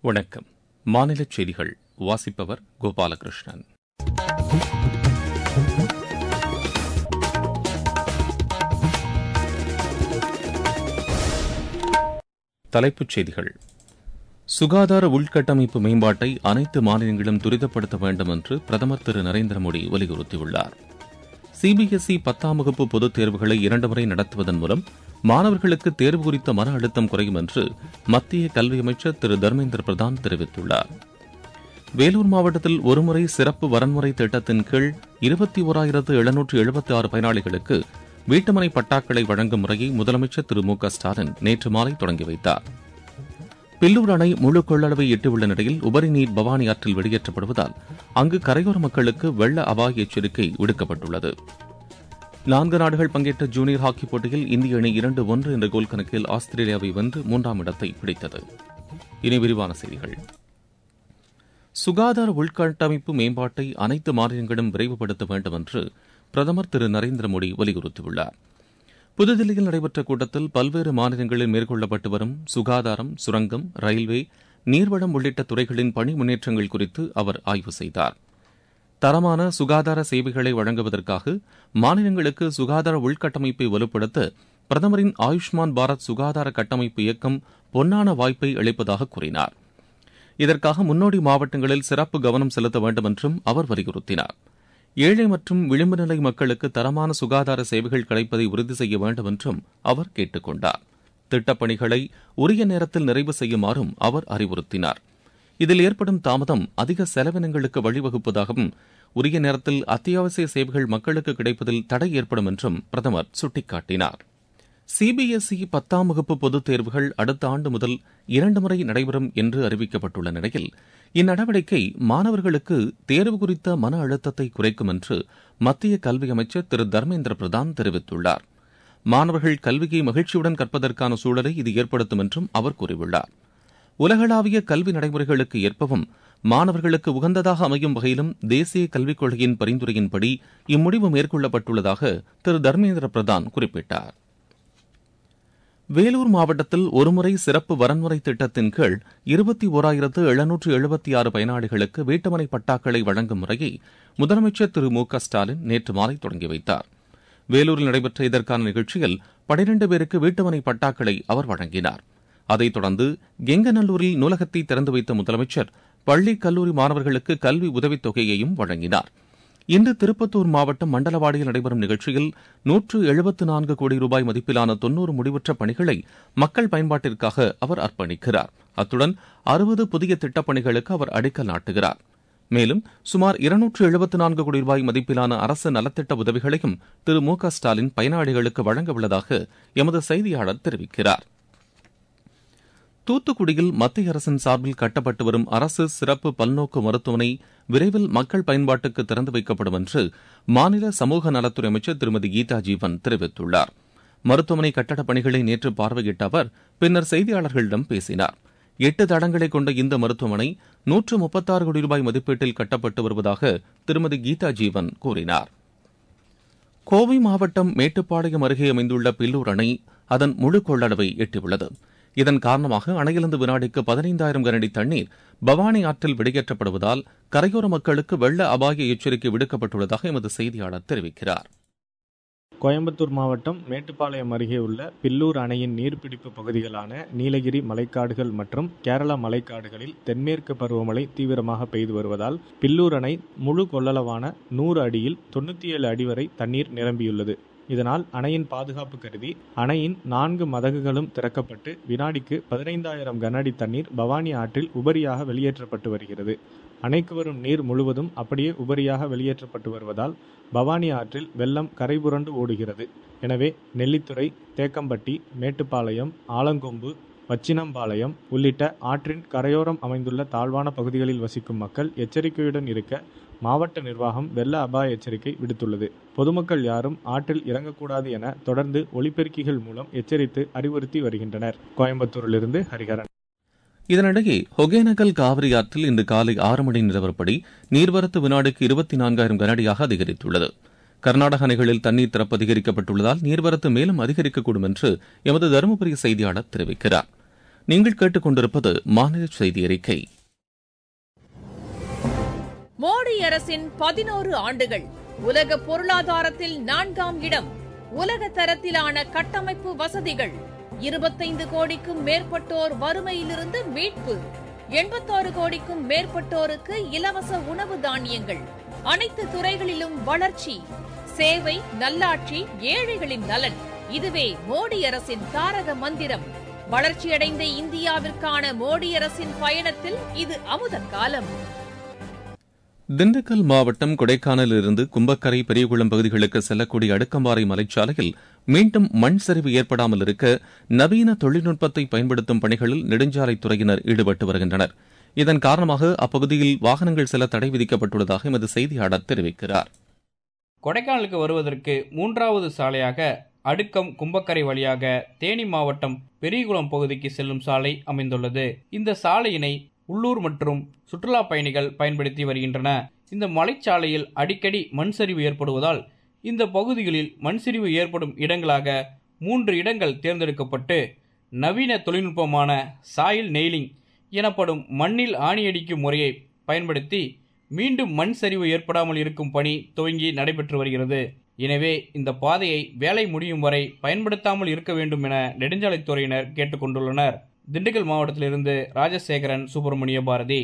வணக்கம் மாநிலச் செய்திகள் வாசிப்பவர் கோபாலகிருஷ்ணன் தலைப்புச் செய்திகள் சுகாதார உள்கட்டமைப்பு மேம்பாட்டை அனைத்து மாநிலங்களும் துரிதப்படுத்த வேண்டும் என்று பிரதமர் திரு நரேந்திர மோடி வலியுறுத்தியுள்ளார் சிபிஎஸ்இ பத்தாம் வகுப்பு பொதுத் தேர்வுகளை இரண்டு முறை நடத்துவதன் மூலம் மாணவர்களுக்கு தேர்வு குறித்த மன அழுத்தம் குறையும் என்று மத்திய கல்வி அமைச்சர் திரு தர்மேந்திர பிரதான் தெரிவித்துள்ளார் வேலூர் மாவட்டத்தில் ஒருமுறை சிறப்பு வரன்முறை திட்டத்தின் கீழ் இருபத்தி ஓராயிரத்து எழுநூற்று எழுபத்தி ஆறு பயனாளிகளுக்கு வீட்டுமனை பட்டாக்களை வழங்கும் முறையை முதலமைச்சர் திரு மு க ஸ்டாலின் நேற்று மாலை தொடங்கி வைத்தார் பில்லூர் அணை முழு கொள்ளளவை எட்டியுள்ள நிலையில் உபரி நீர் பவானி ஆற்றில் வெளியேற்றப்படுவதால் அங்கு கரையோர மக்களுக்கு வெள்ள அபாய எச்சரிக்கை விடுக்கப்பட்டுள்ளது நான்கு நாடுகள் பங்கேற்ற ஜூனியர் ஹாக்கி போட்டியில் இந்திய அணி இரண்டு ஒன்று என்ற கோல் கணக்கில் ஆஸ்திரேலியாவை வென்று மூன்றாம் இடத்தை பிடித்தது இனி விரிவான செய்திகள் சுகாதார உள்கட்டமைப்பு மேம்பாட்டை அனைத்து மாநிலங்களும் விரைவுபடுத்த வேண்டும் என்று பிரதமர் திரு நரேந்திர மோடி வலியுறுத்தியுள்ளார் புதுதில்லியில் நடைபெற்ற கூட்டத்தில் பல்வேறு மாநிலங்களில் மேற்கொள்ளப்பட்டு வரும் சுகாதாரம் சுரங்கம் ரயில்வே நீர்வளம் உள்ளிட்ட துறைகளின் பணி முன்னேற்றங்கள் குறித்து அவர் ஆய்வு செய்தார் தரமான சுகாதார சேவைகளை வழங்குவதற்காக மாநிலங்களுக்கு சுகாதார உள்கட்டமைப்பை வலுப்படுத்த பிரதமரின் ஆயுஷ்மான் பாரத் சுகாதார கட்டமைப்பு இயக்கம் பொன்னான வாய்ப்பை அளிப்பதாக கூறினார் இதற்காக முன்னோடி மாவட்டங்களில் சிறப்பு கவனம் செலுத்த வேண்டும் என்றும் அவர் வலியுறுத்தினார் ஏழை மற்றும் விளிம்பு நிலை மக்களுக்கு தரமான சுகாதார சேவைகள் கிடைப்பதை உறுதி செய்ய வேண்டும் என்றும் அவர் கேட்டுக் கொண்டார் திட்டப்பணிகளை உரிய நேரத்தில் நிறைவு செய்யுமாறும் அவர் அறிவுறுத்தினார் இதில் ஏற்படும் தாமதம் அதிக செலவினங்களுக்கு வழிவகுப்பதாகவும் உரிய நேரத்தில் அத்தியாவசிய சேவைகள் மக்களுக்கு கிடைப்பதில் தடை ஏற்படும் என்றும் பிரதமர் சுட்டிக்காட்டினார் சிபிஎஸ்இ பத்தாம் வகுப்பு பொதுத் தேர்வுகள் அடுத்த ஆண்டு முதல் இரண்டு முறை நடைபெறும் என்று அறிவிக்கப்பட்டுள்ள நிலையில் இந்நடவடிக்கை மாணவர்களுக்கு தேர்வு குறித்த மன அழுத்தத்தை குறைக்கும் என்று மத்திய கல்வி அமைச்சர் திரு தர்மேந்திர பிரதான் தெரிவித்துள்ளார் மாணவர்கள் கல்வியை மகிழ்ச்சியுடன் கற்பதற்கான சூழலை இது ஏற்படுத்தும் என்றும் அவர் கூறியுள்ளார் உலகளாவிய கல்வி நடைமுறைகளுக்கு ஏற்பவும் மாணவர்களுக்கு உகந்ததாக அமையும் வகையிலும் தேசிய கல்விக் கொள்கையின் பரிந்துரையின்படி இம்முடிவு மேற்கொள்ளப்பட்டுள்ளதாக திரு தர்மேந்திர பிரதான் குறிப்பிட்டார் வேலூர் மாவட்டத்தில் ஒருமுறை சிறப்பு வரன்முறை திட்டத்தின் கீழ் இருபத்தி ஓராயிரத்து எழுநூற்று எழுபத்தி ஆறு பயனாளிகளுக்கு வீட்டுமனை பட்டாக்களை வழங்கும் முறையை முதலமைச்சர் திரு மு க ஸ்டாலின் நேற்று மாலை தொடங்கி வைத்தார் வேலூரில் நடைபெற்ற இதற்கான நிகழ்ச்சியில் பனிரண்டு பேருக்கு வீட்டுமனை பட்டாக்களை அவர் வழங்கினார் அதைத் தொடர்ந்து கெங்கநல்லூரில் நூலகத்தை திறந்து வைத்த முதலமைச்சர் பள்ளி கல்லூரி மாணவர்களுக்கு கல்வி உதவித் தொகையையும் வழங்கினார் இன்று திருப்பத்தூர் மாவட்டம் மண்டலவாடியில் நடைபெறும் நிகழ்ச்சியில் நூற்று எழுபத்து நான்கு கோடி ரூபாய் மதிப்பிலான தொன்னூறு முடிவுற்ற பணிகளை மக்கள் பயன்பாட்டிற்காக அவர் அர்ப்பணிக்கிறார் அத்துடன் அறுபது புதிய திட்டப்பணிகளுக்கு அவர் அடிக்கல் நாட்டுகிறார் மேலும் சுமார் இருநூற்று எழுபத்து நான்கு கோடி ரூபாய் மதிப்பிலான அரசு நலத்திட்ட உதவிகளையும் திரு மு க ஸ்டாலின் பயனாளிகளுக்கு வழங்க உள்ளதாக எமது செய்தியாளர் தெரிவிக்கிறார் தூத்துக்குடியில் மத்திய அரசின் சார்பில் கட்டப்பட்டு வரும் அரசு சிறப்பு பல்நோக்கு மருத்துவமனை விரைவில் மக்கள் பயன்பாட்டுக்கு திறந்து வைக்கப்படும் என்று மாநில சமூக நலத்துறை அமைச்சர் திருமதி கீதா ஜீவன் தெரிவித்துள்ளார் மருத்துவமனை கட்டடப் பணிகளை நேற்று பார்வையிட்ட அவர் பின்னர் செய்தியாளர்களிடம் பேசினார் எட்டு தடங்களை கொண்ட இந்த மருத்துவமனை நூற்று முப்பத்தாறு கோடி ரூபாய் மதிப்பீட்டில் கட்டப்பட்டு வருவதாக திருமதி கீதா ஜீவன் கூறினார் கோவை மாவட்டம் மேட்டுப்பாளையம் அருகே அமைந்துள்ள பில்லூர் அணை அதன் முழு கொள்ளளவை எட்டியுள்ளது இதன் காரணமாக அணையிலிருந்து வினாடிக்கு பதினைந்தாயிரம் கனஅடி தண்ணீர் பவானி ஆற்றில் வெளியேற்றப்படுவதால் கரையோர மக்களுக்கு வெள்ள அபாய எச்சரிக்கை விடுக்கப்பட்டுள்ளதாக எமது செய்தியாளர் தெரிவிக்கிறார் கோயம்புத்தூர் மாவட்டம் மேட்டுப்பாளையம் அருகே உள்ள பில்லூர் அணையின் நீர்பிடிப்பு பகுதிகளான நீலகிரி மலைக்காடுகள் மற்றும் கேரளா மலைக்காடுகளில் தென்மேற்கு பருவமழை தீவிரமாக பெய்து வருவதால் பில்லூர் அணை முழு கொள்ளளவான நூறு அடியில் தொண்ணூற்றி ஏழு அடி வரை தண்ணீர் நிரம்பியுள்ளது இதனால் அணையின் பாதுகாப்பு கருதி அணையின் நான்கு மதகுகளும் திறக்கப்பட்டு வினாடிக்கு பதினைந்தாயிரம் கனஅடி தண்ணீர் பவானி ஆற்றில் உபரியாக வெளியேற்றப்பட்டு வருகிறது அணைக்கு வரும் நீர் முழுவதும் அப்படியே உபரியாக வெளியேற்றப்பட்டு வருவதால் பவானி ஆற்றில் வெள்ளம் கரைபுரண்டு ஓடுகிறது எனவே நெல்லித்துறை தேக்கம்பட்டி மேட்டுப்பாளையம் ஆலங்கொம்பு வச்சினம்பாளையம் உள்ளிட்ட ஆற்றின் கரையோரம் அமைந்துள்ள தாழ்வான பகுதிகளில் வசிக்கும் மக்கள் எச்சரிக்கையுடன் இருக்க மாவட்ட நிர்வாகம் வெள்ள அபாய எச்சரிக்கை விடுத்துள்ளது பொதுமக்கள் யாரும் ஆற்றில் இறங்கக்கூடாது என தொடர்ந்து ஒலிபெருக்கிகள் மூலம் எச்சரித்து அறிவுறுத்தி வருகின்றனர் கோயம்புத்தூரிலிருந்து ஹரிஹரன் இதனிடையே ஒகேனக்கல் காவிரி ஆற்றில் இன்று காலை ஆறு மணி நிலவரப்படி நீர்வரத்து வினாடிக்கு இருபத்தி நான்காயிரம் கனஅடியாக அதிகரித்துள்ளது கர்நாடக அணைகளில் தண்ணீர் திறப்பு அதிகரிக்கப்பட்டுள்ளதால் நீர்வரத்து மேலும் அதிகரிக்கக்கூடும் என்று எமது தருமபுரி செய்தியாளர் தெரிவிக்கிறார் நீங்கள் கேட்டுக்கொண்டிருப்பது மாநில செய்தி அறிக்கை மோடி அரசின் பதினோரு ஆண்டுகள் உலக பொருளாதாரத்தில் நான்காம் இடம் உலக தரத்திலான கட்டமைப்பு வசதிகள் இருபத்தைந்து கோடிக்கும் மேற்பட்டோர் வறுமையிலிருந்து மீட்பு எண்பத்தாறு கோடிக்கும் மேற்பட்டோருக்கு இலவச உணவு தானியங்கள் அனைத்து துறைகளிலும் வளர்ச்சி சேவை நல்லாட்சி ஏழைகளின் நலன் இதுவே மோடி அரசின் தாரக மந்திரம் வளர்ச்சியடைந்த இந்தியாவிற்கான மோடி அரசின் பயணத்தில் இது அமுத காலம் திண்டுக்கல் மாவட்டம் கொடைக்கானலிலிருந்து கும்பக்கரை பெரியகுளம் பகுதிகளுக்கு செல்லக்கூடிய அடுக்கம்பாறை மலைச்சாலையில் மீண்டும் மண் சரிவு ஏற்படாமல் இருக்க நவீன தொழில்நுட்பத்தை பயன்படுத்தும் பணிகளில் நெடுஞ்சாலைத்துறையினர் ஈடுபட்டு வருகின்றனர் இதன் காரணமாக அப்பகுதியில் வாகனங்கள் செல்ல தடை விதிக்கப்பட்டுள்ளதாக எமது செய்தியாளர் தெரிவிக்கிறார் கொடைக்கானலுக்கு வருவதற்கு மூன்றாவது சாலையாக அடுக்கம் கும்பக்கரை வழியாக தேனி மாவட்டம் பெரியகுளம் பகுதிக்கு செல்லும் சாலை அமைந்துள்ளது இந்த சாலையினை உள்ளூர் மற்றும் சுற்றுலா பயணிகள் பயன்படுத்தி வருகின்றன இந்த மலைச்சாலையில் அடிக்கடி மண் சரிவு ஏற்படுவதால் இந்த பகுதிகளில் மண் சரிவு ஏற்படும் இடங்களாக மூன்று இடங்கள் தேர்ந்தெடுக்கப்பட்டு நவீன தொழில்நுட்பமான சாயில் நெய்லிங் எனப்படும் மண்ணில் ஆணியடிக்கும் முறையை பயன்படுத்தி மீண்டும் மண் சரிவு ஏற்படாமல் இருக்கும் பணி துவங்கி நடைபெற்று வருகிறது எனவே இந்த பாதையை வேலை முடியும் வரை பயன்படுத்தாமல் இருக்க வேண்டும் என நெடுஞ்சாலைத்துறையினர் கேட்டுக்கொண்டுள்ளனர் திண்டுக்கல் மாவட்டத்திலிருந்து ராஜசேகரன் சுப்பிரமணிய பாரதி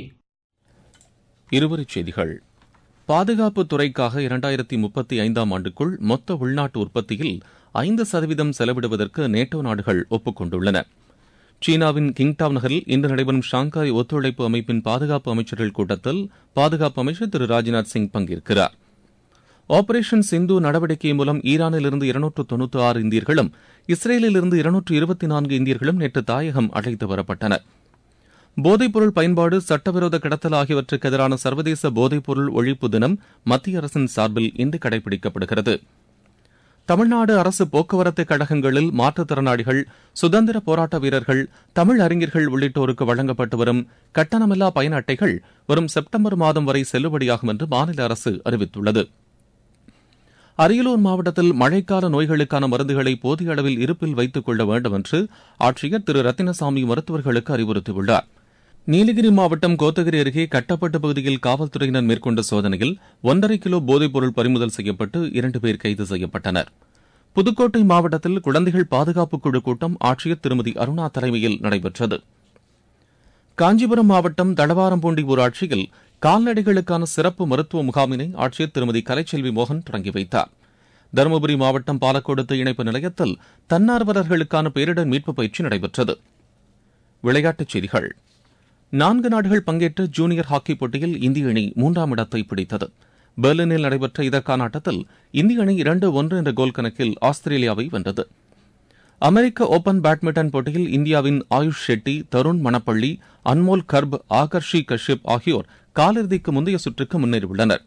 இருவரிச் செய்திகள் பாதுகாப்பு துறைக்காக இரண்டாயிரத்தி முப்பத்தி ஐந்தாம் ஆண்டுக்குள் மொத்த உள்நாட்டு உற்பத்தியில் ஐந்து சதவீதம் செலவிடுவதற்கு நேட்டோ நாடுகள் ஒப்புக்கொண்டுள்ளன சீனாவின் கிங்டாவ் நகரில் இன்று நடைபெறும் ஷாங்காய் ஒத்துழைப்பு அமைப்பின் பாதுகாப்பு அமைச்சர்கள் கூட்டத்தில் பாதுகாப்பு அமைச்சர் திரு ராஜ்நாத் சிங் பங்கேற்கிறார் ஆபரேஷன் சிந்து நடவடிக்கை மூலம் ஈரானிலிருந்து இருநூற்று தொன்னூற்று ஆறு இந்தியர்களும் இஸ்ரேலிலிருந்து இருநூற்று இருபத்தி நான்கு இந்தியர்களும் நேற்று தாயகம் அழைத்து வரப்பட்டனர் போதைப்பொருள் பயன்பாடு சட்டவிரோத கடத்தல் ஆகியவற்றுக்கு எதிரான சர்வதேச போதைப்பொருள் ஒழிப்பு தினம் மத்திய அரசின் சார்பில் இன்று கடைபிடிக்கப்படுகிறது தமிழ்நாடு அரசு போக்குவரத்து கழகங்களில் மாற்றுத்திறனாளிகள் சுதந்திர போராட்ட வீரர்கள் தமிழ் அறிஞர்கள் உள்ளிட்டோருக்கு வழங்கப்பட்டு வரும் கட்டணமில்லா பயண அட்டைகள் வரும் செப்டம்பர் மாதம் வரை செல்லுபடியாகும் என்று மாநில அரசு அறிவித்துள்ளது அரியலூர் மாவட்டத்தில் மழைக்கால நோய்களுக்கான மருந்துகளை போதிய அளவில் இருப்பில் வைத்துக் கொள்ள வேண்டும் என்று ஆட்சியர் திரு ரத்தினசாமி மருத்துவர்களுக்கு அறிவுறுத்தியுள்ளார் நீலகிரி மாவட்டம் கோத்தகிரி அருகே கட்டப்பட்டு பகுதியில் காவல்துறையினர் மேற்கொண்ட சோதனையில் ஒன்றரை கிலோ போதைப்பொருள் பறிமுதல் செய்யப்பட்டு இரண்டு பேர் கைது செய்யப்பட்டனர் புதுக்கோட்டை மாவட்டத்தில் குழந்தைகள் பாதுகாப்பு குழு கூட்டம் ஆட்சியர் திருமதி அருணா தலைமையில் நடைபெற்றது காஞ்சிபுரம் மாவட்டம் தடவாரம்பூண்டி ஊராட்சியில் கால்நடைகளுக்கான சிறப்பு மருத்துவ முகாமினை ஆட்சியர் திருமதி கலைச்செல்வி மோகன் தொடங்கி வைத்தார் தருமபுரி மாவட்டம் பாலக்கோடு இணைப்பு நிலையத்தில் தன்னார்வலர்களுக்கான பேரிடர் மீட்பு பயிற்சி நடைபெற்றது விளையாட்டுச் செய்திகள் நான்கு நாடுகள் பங்கேற்ற ஜூனியர் ஹாக்கி போட்டியில் இந்திய அணி மூன்றாம் இடத்தை பிடித்தது பெர்லினில் நடைபெற்ற இதற்கான ஆட்டத்தில் இந்திய அணி இரண்டு ஒன்று என்ற கோல் கணக்கில் ஆஸ்திரேலியாவை வென்றது அமெரிக்க ஓபன் பேட்மிண்டன் போட்டியில் இந்தியாவின் ஆயுஷ் ஷெட்டி தருண் மணப்பள்ளி அன்மோல் கர்ப் ஆகர்ஷி கஷ்யப் ஆகியோர் காலிறுதிக்கு முந்தைய சுற்றுக்கு முன்னேறியுள்ளனர்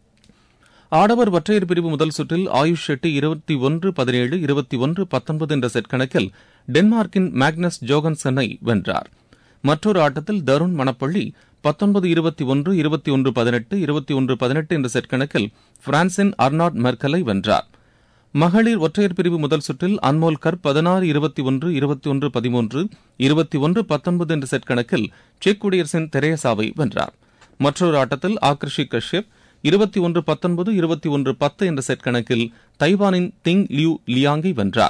ஆடவர் ஒற்றையர் பிரிவு முதல் சுற்றில் ஆயுஷ் ஷெட்டி இருபத்தி ஒன்று பதினேழு இருபத்தி ஒன்று பத்தொன்பது என்ற செட் கணக்கில் டென்மார்க்கின் மேக்னஸ் ஜோகன்சனை வென்றார் மற்றொரு ஆட்டத்தில் தருண் மணப்பள்ளி பத்தொன்பது இருபத்தி ஒன்று இருபத்தி ஒன்று பதினெட்டு இருபத்தி ஒன்று பதினெட்டு என்ற செட் கணக்கில் பிரான்சின் அர்னாட் மெர்கலை வென்றார் மகளிர் ஒற்றையர் பிரிவு முதல் சுற்றில் அன்மோல் கர் பதினாறு இருபத்தி ஒன்று இருபத்தி ஒன்று பதிமூன்று இருபத்தி ஒன்று பத்தொன்பது என்ற செட் கணக்கில் செக் குடியரசின் தெரேசாவை வென்றார் மற்றொரு ஆட்டத்தில் ஆக்ரிஷி கஷ்யப் இருபத்தி ஒன்று பத்தொன்பது இருபத்தி ஒன்று பத்து என்ற செட் கணக்கில் தைவானின் திங் லியூ லியாங்கை வென்றார்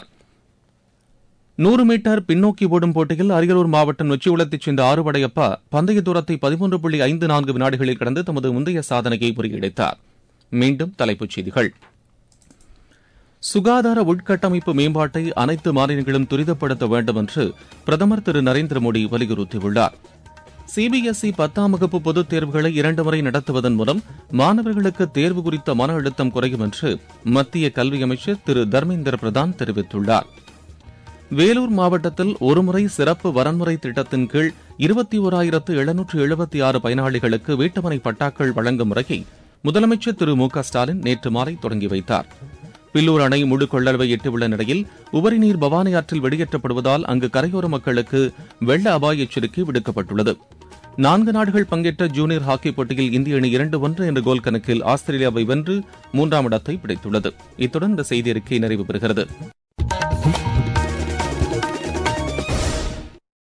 நூறு மீட்டர் பின்னோக்கி ஓடும் போட்டியில் அரியலூர் மாவட்டம் நொச்சியுளத்தைச் சேர்ந்த ஆறுபடையப்பா பந்தய தூரத்தை பதிமூன்று புள்ளி ஐந்து நான்கு வினாடிகளில் கடந்து தமது முந்தைய சாதனையை முறியடித்தார் மீண்டும் தலைப்புச் செய்திகள் சுகாதார உள்கட்டமைப்பு மேம்பாட்டை அனைத்து மாநிலங்களும் துரிதப்படுத்த வேண்டும் என்று பிரதமர் திரு நரேந்திர மோடி வலியுறுத்தியுள்ளார் சிபிஎஸ்இ பத்தாம் வகுப்பு பொதுத் தேர்வுகளை இரண்டு முறை நடத்துவதன் மூலம் மாணவர்களுக்கு தேர்வு குறித்த மன அழுத்தம் குறையும் என்று மத்திய கல்வி அமைச்சர் திரு தர்மேந்திர பிரதான் தெரிவித்துள்ளார் வேலூர் மாவட்டத்தில் ஒருமுறை சிறப்பு வரன்முறை திட்டத்தின் கீழ் இருபத்தி ஓராயிரத்து எழுநூற்று எழுபத்தி ஆறு பயனாளிகளுக்கு வீட்டுமனை பட்டாக்கள் வழங்கும் முறையை முதலமைச்சர் திரு மு க ஸ்டாலின் நேற்று மாலை தொடங்கி வைத்தார் பில்லூர் அணை முழு கொள்ளளவை எட்டியுள்ள நிலையில் உபரி நீர் பவானி ஆற்றில் வெளியேற்றப்படுவதால் அங்கு கரையோர மக்களுக்கு வெள்ள அபாய எச்சரிக்கை விடுக்கப்பட்டுள்ளது நான்கு நாடுகள் பங்கேற்ற ஜூனியர் ஹாக்கி போட்டியில் இந்திய அணி இரண்டு ஒன்று என்ற கோல் கணக்கில் ஆஸ்திரேலியாவை வென்று மூன்றாம் இடத்தை பிடித்துள்ளது இத்துடன் இந்த செய்தி அறிக்கை நிறைவு பெறுகிறது